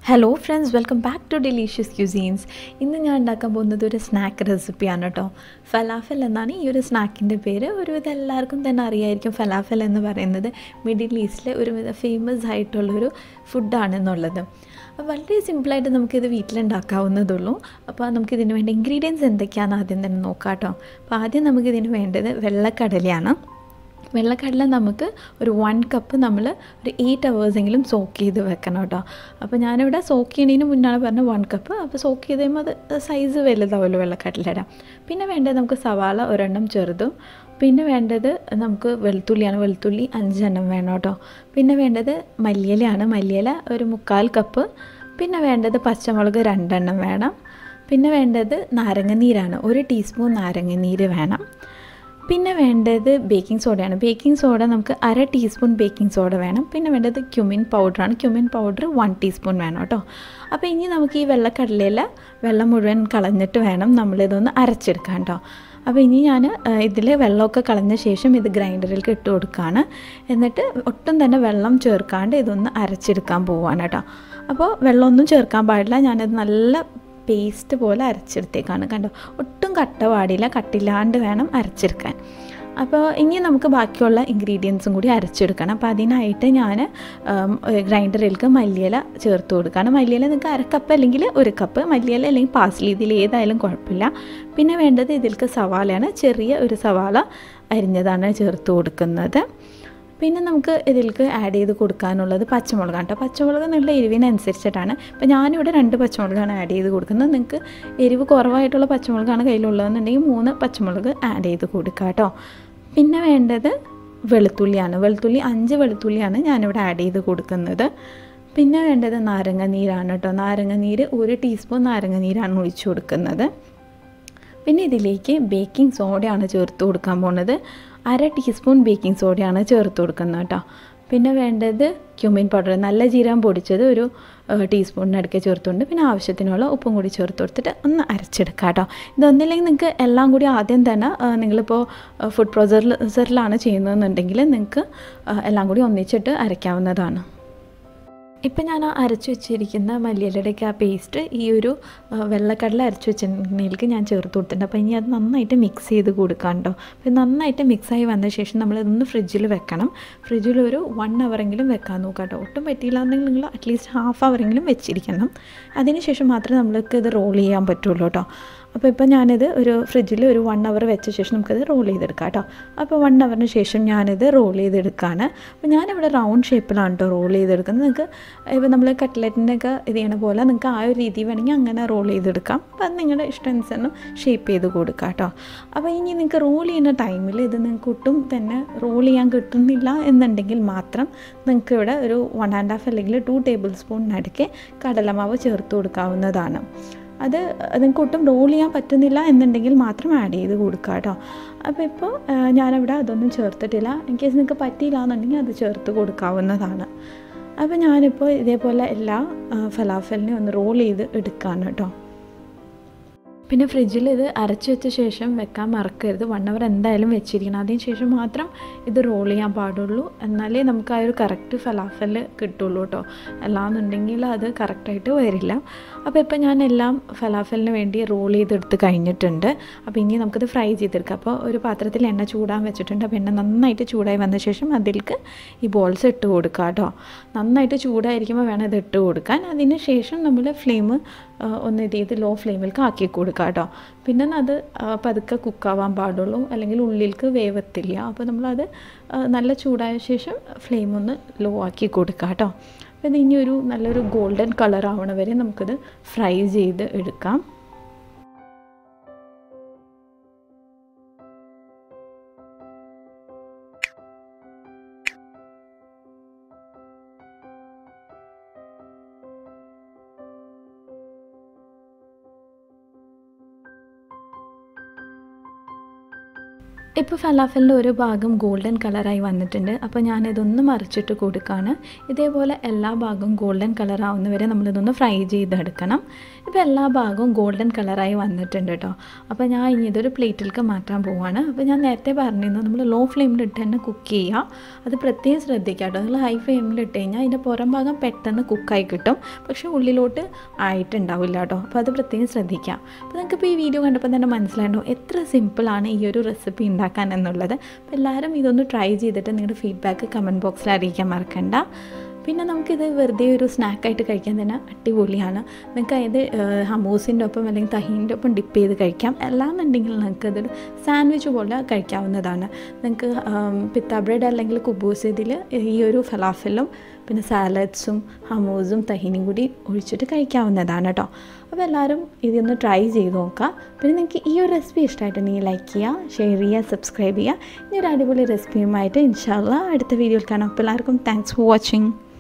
hello friends welcome back to delicious cuisines ഇന്ന് ഞാൻ ഉണ്ടാക്കാൻ പോകുന്നത് ഒരു സ്നാക്ക് റെസിപ്പിയാണ് കേട്ടോ ഫലാഫൽ എന്നാണ് ഈ ഒരു സ്നാക്കിൻ്റെ പേര് ഒരുവിധം എല്ലാവർക്കും തന്നെ അറിയായിരിക്കും ഫലാഫൽ എന്ന് പറയുന്നത് മിഡിൽ ഈസ്റ്റിലെ ഒരുവിധ ഫേമസ് ആയിട്ടുള്ളൊരു ഫുഡാണെന്നുള്ളത് അപ്പോൾ വളരെ സിമ്പിളായിട്ട് നമുക്കിത് വീട്ടിലുണ്ടാക്കാവുന്നതുള്ളൂ അപ്പോൾ നമുക്കിതിന് വേണ്ട ഇൻഗ്രീഡിയൻസ് എന്തൊക്കെയാണെന്ന് ആദ്യം തന്നെ നോക്കാം കേട്ടോ അപ്പോൾ ആദ്യം നമുക്കിതിന് വേണ്ടത് വെള്ളക്കടലയാണ് വെള്ളക്കടല നമുക്ക് ഒരു വൺ കപ്പ് നമ്മൾ ഒരു എയ്റ്റ് അവേഴ്സെങ്കിലും സോക്ക് ചെയ്ത് വെക്കണം കേട്ടോ അപ്പോൾ ഞാനിവിടെ സോക്ക് ചെയ്യണതിന് മുന്നാണ് പറഞ്ഞത് വൺ കപ്പ് അപ്പോൾ സോക്ക് ചെയ്ത് കഴിയുമ്പോൾ അത് സൈസ് വലുതാവുമല്ലോ വെള്ളക്കടലയുടെ പിന്നെ വേണ്ടത് നമുക്ക് സവാള ഒരെണ്ണം ചെറുതും പിന്നെ വേണ്ടത് നമുക്ക് വെളുത്തുള്ളിയാണ് വെളുത്തുള്ളി അഞ്ചെണ്ണം വേണം കേട്ടോ പിന്നെ വേണ്ടത് മല്ലിയിലയാണ് മല്ലിയില ഒരു മുക്കാൽ കപ്പ് പിന്നെ വേണ്ടത് പച്ചമുളക് രണ്ടെണ്ണം വേണം പിന്നെ വേണ്ടത് നാരങ്ങനീരാണ് ഒരു ടീസ്പൂൺ നാരങ്ങനീര് വേണം പിന്നെ വേണ്ടത് ബേക്കിംഗ് സോഡയാണ് ബേക്കിംഗ് സോഡ നമുക്ക് അര ടീസ്പൂൺ ബേക്കിംഗ് സോഡ വേണം പിന്നെ വേണ്ടത് ക്യുമിൻ പൗഡറാണ് ക്യുമിൻ പൗഡർ വൺ ടീസ്പൂൺ വേണം കേട്ടോ അപ്പോൾ ഇനി നമുക്ക് ഈ വെള്ളക്കടലയിൽ വെള്ളം മുഴുവൻ കളഞ്ഞിട്ട് വേണം നമ്മളിതൊന്ന് അരച്ചെടുക്കാൻ കേട്ടോ അപ്പോൾ ഇനി ഞാൻ ഇതിൽ വെള്ളമൊക്കെ കളഞ്ഞ ശേഷം ഇത് ഗ്രൈൻഡറിലേക്ക് ഇട്ട് കൊടുക്കുകയാണ് എന്നിട്ട് ഒട്ടും തന്നെ വെള്ളം ചേർക്കാണ്ട് ഇതൊന്ന് അരച്ചെടുക്കാൻ പോവുകയാണ് കേട്ടോ അപ്പോൾ വെള്ളമൊന്നും ചേർക്കാൻ പാടില്ല ഞാനത് നല്ല പേസ്റ്റ് പോലെ അരച്ചെടുത്തേക്കാണ് കണ്ടോ ഒട്ടും കട്ട പാടില്ല കട്ടില്ലാണ്ട് വേണം അരച്ചെടുക്കാൻ അപ്പോൾ ഇനി നമുക്ക് ബാക്കിയുള്ള ഇൻഗ്രീഡിയൻസും കൂടി അരച്ചെടുക്കണം അപ്പോൾ അതിനായിട്ട് ഞാൻ ഗ്രൈൻഡറിലേക്ക് മല്ലിയില ചേർത്ത് കൊടുക്കുകയാണ് മല്ലിയില നിങ്ങൾക്ക് അരക്കപ്പ് അല്ലെങ്കിൽ ഒരു കപ്പ് മല്ലിയില അല്ലെങ്കിൽ പാസ്ലി ഇതിൽ ഏതായാലും കുഴപ്പമില്ല പിന്നെ വേണ്ടത് ഇതിലേക്ക് സവാളയാണ് ചെറിയ ഒരു സവാള അരിഞ്ഞതാണ് ചേർത്ത് കൊടുക്കുന്നത് പിന്നെ നമുക്ക് ഇതിലേക്ക് ആഡ് ചെയ്ത് കൊടുക്കാനുള്ളത് പച്ചമുളകാണ് കേട്ടോ പച്ചമുളക് നിങ്ങളുടെ എരിവിനനുസരിച്ചിട്ടാണ് ഇപ്പോൾ ഞാനിവിടെ രണ്ട് പച്ചമുളകാണ് ആഡ് ചെയ്ത് കൊടുക്കുന്നത് നിങ്ങൾക്ക് എരിവ് കുറവായിട്ടുള്ള പച്ചമുളകാണ് കയ്യിലുള്ളതെന്നുണ്ടെങ്കിൽ മൂന്ന് പച്ചമുളക് ആഡ് ചെയ്ത് കൊടുക്കുക കേട്ടോ പിന്നെ വേണ്ടത് വെളുത്തുള്ളിയാണ് വെളുത്തുള്ളി അഞ്ച് വെളുത്തുള്ളിയാണ് ഞാനിവിടെ ആഡ് ചെയ്ത് കൊടുക്കുന്നത് പിന്നെ വേണ്ടത് നാരങ്ങ നീരാണ് കേട്ടോ നാരങ്ങ നീര് ഒരു ടീസ്പൂൺ നാരങ്ങ നീരാണ് ഒഴിച്ചു കൊടുക്കുന്നത് പിന്നെ ഇതിലേക്ക് ബേക്കിംഗ് സോഡയാണ് ചേർത്ത് കൊടുക്കാൻ പോകുന്നത് അര ടീസ്പൂൺ ബേക്കിംഗ് സോഡയാണ് ചേർത്ത് കൊടുക്കുന്നത് കേട്ടോ പിന്നെ വേണ്ടത് ക്യുമിൻ പൗഡർ നല്ല ജീരകം പൊടിച്ചത് ഒരു ടീസ്പൂണിനടുക്കെ ചേർത്തുകൊണ്ട് പിന്നെ ആവശ്യത്തിനുള്ള ഉപ്പും കൂടി ചേർത്ത് കൊടുത്തിട്ട് ഒന്ന് അരച്ചെടുക്കുക കേട്ടോ ഇതൊന്നില്ലെങ്കിൽ നിങ്ങൾക്ക് എല്ലാം കൂടി ആദ്യം തന്നെ നിങ്ങളിപ്പോൾ ഫുഡ് പ്രോസറിലാണ് ചെയ്യുന്നതെന്നുണ്ടെങ്കിൽ നിങ്ങൾക്ക് എല്ലാം കൂടി ഒന്നിച്ചിട്ട് അരയ്ക്കാവുന്നതാണ് ഇപ്പം ഞാൻ അരച്ചു വെച്ചിരിക്കുന്ന മല്ലിയിലയുടെയൊക്കെ ആ പേസ്റ്റ് ഈ ഒരു വെള്ളക്കടല അരച്ചു വെച്ചിട്ടുണ്ടെങ്കിൽ ഞാൻ ചേർത്ത് കൊടുത്തിട്ടുണ്ട് അപ്പോൾ ഇനി അത് നന്നായിട്ട് മിക്സ് ചെയ്ത് കൊടുക്കാം കേട്ടോ അപ്പോൾ നന്നായിട്ട് മിക്സായി വന്ന ശേഷം നമ്മളിതൊന്ന് ഫ്രിഡ്ജിൽ വെക്കണം ഫ്രിഡ്ജിൽ ഒരു വൺ അവറെങ്കിലും വെക്കാൻ നോക്കാം കേട്ടോ ഒട്ടും പറ്റിയില്ല എന്നുണ്ടെങ്കിൽ നിങ്ങൾ അറ്റ്ലീസ്റ്റ് ഹാഫ് അവറെങ്കിലും വെച്ചിരിക്കണം അതിന് ശേഷം മാത്രമേ നമ്മൾക്ക് ഇത് റോൾ ചെയ്യാൻ പറ്റുള്ളൂ കേട്ടോ അപ്പോൾ ഇപ്പോൾ ഞാനിത് ഒരു ഫ്രിഡ്ജിൽ ഒരു വൺ അവർ വെച്ച ശേഷം നമുക്കത് റോൾ ചെയ്തെടുക്കാം കേട്ടോ അപ്പോൾ വൺ അവറിന് ശേഷം ഞാനിത് റോൾ ചെയ്തെടുക്കുകയാണ് അപ്പോൾ ഞാനിവിടെ റൗണ്ട് ഷേപ്പിലാണ് കേട്ടോ റോൾ ചെയ്തെടുക്കുന്നത് നിങ്ങൾക്ക് ഇപ്പോൾ നമ്മൾ കട്ട്ലറ്റിൻ്റെ ഒക്കെ ഇത് ചെയ്യണ പോലെ നിങ്ങൾക്ക് ആ ഒരു രീതി വേണമെങ്കിൽ അങ്ങനെ റോൾ ചെയ്തെടുക്കാം അപ്പോൾ അത് നിങ്ങളുടെ ഇഷ്ടാനുസരണം ഷേപ്പ് ചെയ്ത് കൊടുക്കുക കേട്ടോ അപ്പോൾ ഇനി നിങ്ങൾക്ക് റോൾ ചെയ്യുന്ന ടൈമിൽ ഇത് നിങ്ങൾക്ക് ഒട്ടും തന്നെ റോൾ ചെയ്യാൻ കിട്ടുന്നില്ല എന്നുണ്ടെങ്കിൽ മാത്രം നിങ്ങൾക്ക് ഇവിടെ ഒരു വൺ ആൻഡ് ഹാഫ് അല്ലെങ്കിൽ ടു ടേബിൾ സ്പൂണിനടുക്കെ കടലമാവ് ചേർത്ത് കൊടുക്കാവുന്നതാണ് അത് നിങ്ങൾക്ക് ഒട്ടും റോൾ ചെയ്യാൻ പറ്റുന്നില്ല എന്നുണ്ടെങ്കിൽ മാത്രം ആഡ് ചെയ്ത് കൊടുക്കുക കേട്ടോ അപ്പോൾ ഇപ്പോൾ ഞാനവിടെ അതൊന്നും ചേർത്തിട്ടില്ല ഇൻ കേസ് നിങ്ങൾക്ക് പറ്റിയില്ല എന്നുണ്ടെങ്കിൽ അത് ചേർത്ത് കൊടുക്കാവുന്നതാണ് അപ്പോൾ ഞാനിപ്പോൾ ഇതേപോലെ എല്ലാ ഫലാഫലിനെയും ഒന്ന് റോൾ ചെയ്ത് എടുക്കുകയാണ് കേട്ടോ പിന്നെ ഫ്രിഡ്ജിൽ ഇത് അരച്ച് വെച്ച ശേഷം വെക്കാൻ മറക്കരുത് വൺ അവർ എന്തായാലും വെച്ചിരിക്കണം അതിന് ശേഷം മാത്രം ഇത് റോൾ ചെയ്യാൻ പാടുള്ളൂ എന്നാലേ നമുക്ക് ആ ഒരു കറക്റ്റ് ഫലാഫൽ കിട്ടുള്ളൂ കേട്ടോ അല്ലാന്നുണ്ടെങ്കിൽ അത് കറക്റ്റായിട്ട് വരില്ല അപ്പോൾ ഇപ്പോൾ ഞാൻ എല്ലാം ഫലാഫലിന് വേണ്ടി റോൾ ചെയ്തെടുത്ത് കഴിഞ്ഞിട്ടുണ്ട് അപ്പോൾ ഇനി നമുക്കിത് ഫ്രൈ ചെയ്തെടുക്കാം അപ്പോൾ ഒരു പാത്രത്തിൽ എണ്ണ ചൂടാൻ വെച്ചിട്ടുണ്ട് അപ്പോൾ എണ്ണ നന്നായിട്ട് ചൂടായി വന്ന ശേഷം അതിലേക്ക് ഈ ബോൾസ് ഇട്ട് കൊടുക്കുക കേട്ടോ നന്നായിട്ട് ചൂടായിരിക്കുമ്പോൾ വേണം ഇത് ഇട്ട് കൊടുക്കാൻ അതിന് ശേഷം നമ്മൾ ഫ്ലെയിം ഒന്ന് ഇത് ചെയ്ത് ലോ ഫ്ലെയിമിലേക്ക് ആക്കി കൊടുക്കുക കേട്ടോ പിന്നെ അത് പതുക്കെ കുക്കാവാൻ പാടുള്ളൂ അല്ലെങ്കിൽ ഉള്ളിലേക്ക് വേവത്തില്ല അപ്പോൾ നമ്മളത് നല്ല ചൂടായ ശേഷം ഫ്ലെയിം ഒന്ന് ലോ ആക്കി കൊടുക്കുക കേട്ടോ അപ്പോൾ ഇത് ഇനി ഒരു നല്ലൊരു ഗോൾഡൻ കളർ ആവണ വരെ നമുക്കിത് ഫ്രൈ ചെയ്ത് എടുക്കാം ഇപ്പോൾ ഫലാഫലിൻ്റെ ഒരു ഭാഗം ഗോൾഡൻ കളറായി വന്നിട്ടുണ്ട് അപ്പോൾ ഞാനിതൊന്ന് മറിച്ചിട്ട് കൊടുക്കുകയാണ് ഇതേപോലെ എല്ലാ ഭാഗവും ഗോൾഡൻ കളറാവുന്ന വരെ നമ്മളിതൊന്ന് ഫ്രൈ ചെയ്തെടുക്കണം ഇപ്പോൾ എല്ലാ ഭാഗവും ഗോൾഡൻ കളറായി വന്നിട്ടുണ്ട് കേട്ടോ അപ്പോൾ ഞാൻ ഇനി ഇതൊരു പ്ലേറ്റിലേക്ക് മാറ്റാൻ പോവാണ് അപ്പോൾ ഞാൻ നേരത്തെ പറഞ്ഞിരുന്നു നമ്മൾ ലോ ഫ്ലെയിമിലിട്ട് തന്നെ കുക്ക് ചെയ്യുക അത് പ്രത്യേകം ശ്രദ്ധിക്കുക കേട്ടോ നിങ്ങൾ ഹൈ ഫ്ലെയിമിൽ ഇട്ട് കഴിഞ്ഞാൽ അതിൻ്റെ പുറം ഭാഗം പെട്ടെന്ന് കുക്കായി കിട്ടും പക്ഷേ ഉള്ളിലോട്ട് ആയിട്ടുണ്ടാവില്ല കേട്ടോ അപ്പോൾ അത് പ്രത്യേകം ശ്രദ്ധിക്കുക അപ്പോൾ നിങ്ങൾക്കിപ്പോൾ ഈ വീഡിയോ കണ്ടപ്പോൾ തന്നെ മനസ്സിലായിട്ടുണ്ടോ എത്ര സിമ്പിളാണ് ഈ ഒരു റെസിപ്പി ഉണ്ടാക്കാൻ എന്നുള്ളത് അപ്പോൾ എല്ലാവരും ഇതൊന്ന് ട്രൈ ചെയ്തിട്ട് നിങ്ങളുടെ ഫീഡ്ബാക്ക് കമൻറ്റ് ബോക്സിൽ അറിയിക്കാൻ മറക്കണ്ട പിന്നെ നമുക്കിത് വെറുതെ ഒരു സ്നാക്കായിട്ട് കഴിക്കാൻ തന്നെ അടിപൊളിയാണ് നിങ്ങൾക്ക് അതായത് ഹമൂസിൻ്റെ ഒപ്പം അല്ലെങ്കിൽ തഹീൻ്റെ ഒപ്പം ഡിപ്പ് ചെയ്ത് കഴിക്കാം അല്ലാന്നുണ്ടെങ്കിൽ നിങ്ങൾക്ക് അതൊരു സാൻഡ്വിച്ച് പോലെ കഴിക്കാവുന്നതാണ് നിങ്ങൾക്ക് പിത്ത ബ്രെഡ് അല്ലെങ്കിൽ കുബൂസ് ഇതിൽ ഈ ഒരു ഫലാഫലും പിന്നെ സാലഡ്സും ഹമൂസും തഹീനും കൂടി ഒഴിച്ചിട്ട് കഴിക്കാവുന്നതാണ് കേട്ടോ അപ്പോൾ എല്ലാവരും ഇതൊന്ന് ട്രൈ ചെയ്ത് നോക്കുക പിന്നെ നിങ്ങൾക്ക് ഈ ഒരു റെസിപ്പി ഇഷ്ടമായിട്ടുണ്ടെങ്കിൽ ലൈക്ക് ചെയ്യുക ഷെയർ ചെയ്യുക സബ്സ്ക്രൈബ് ചെയ്യുക ഇനി ഒരു അടിപൊളി റെസിപ്പിയുമായിട്ട് ഇൻഷാല്ല അടുത്ത വീഡിയോയിൽ കാണാം അപ്പോൾ എല്ലാവർക്കും താങ്ക്സ് ഫോർ വാച്ചിങ്